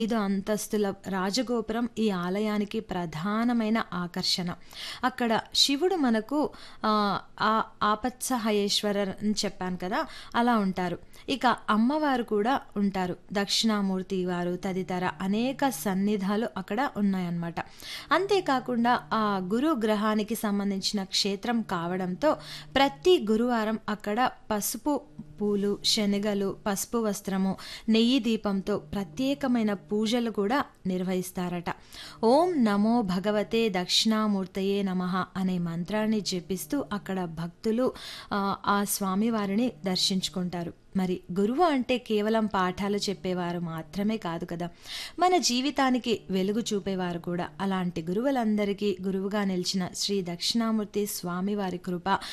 ఐదు అంతస్తుల రాజగోపురం ఈ ఆలయానికి ప్రధానమైన ఆకర్షణ అక్కడ శివుడు మనకు ఆ, ఆ ఆపత్సహయేశ్వర అని చెప్పాను కదా అలా ఉంటారు ఇక అమ్మవారు కూడా ఉంటారు దక్షిణామూర్తి వారు తదితర అనేక సన్నిధాలు అక్కడ ఉన్నాయన్నమాట అంతేకాకుండా ఆ గురు గ్రహానికి సంబంధించిన క్షేత్రం కావడంతో ప్రతి గురువారం అక్కడ పసుపు పూలు శనగలు పసుపు వస్త్రము నెయ్యి దీపంతో ప్రత్యేకమైన పూజలు కూడా నిర్వహిస్తారట ఓం నమో భగవతే దక్షిణామూర్తయే నమ అనే మంత్రాన్ని జపిస్తూ అక్కడ భక్తులు ఆ, ఆ స్వామివారిని దర్శించుకుంటారు మరి గురువు అంటే కేవలం పాఠాలు చెప్పేవారు మాత్రమే కాదు కదా మన జీవితానికి వెలుగు చూపేవారు కూడా అలాంటి గురువులందరికీ గురువుగా నిలిచిన శ్రీ దక్షిణామూర్తి స్వామివారి కృప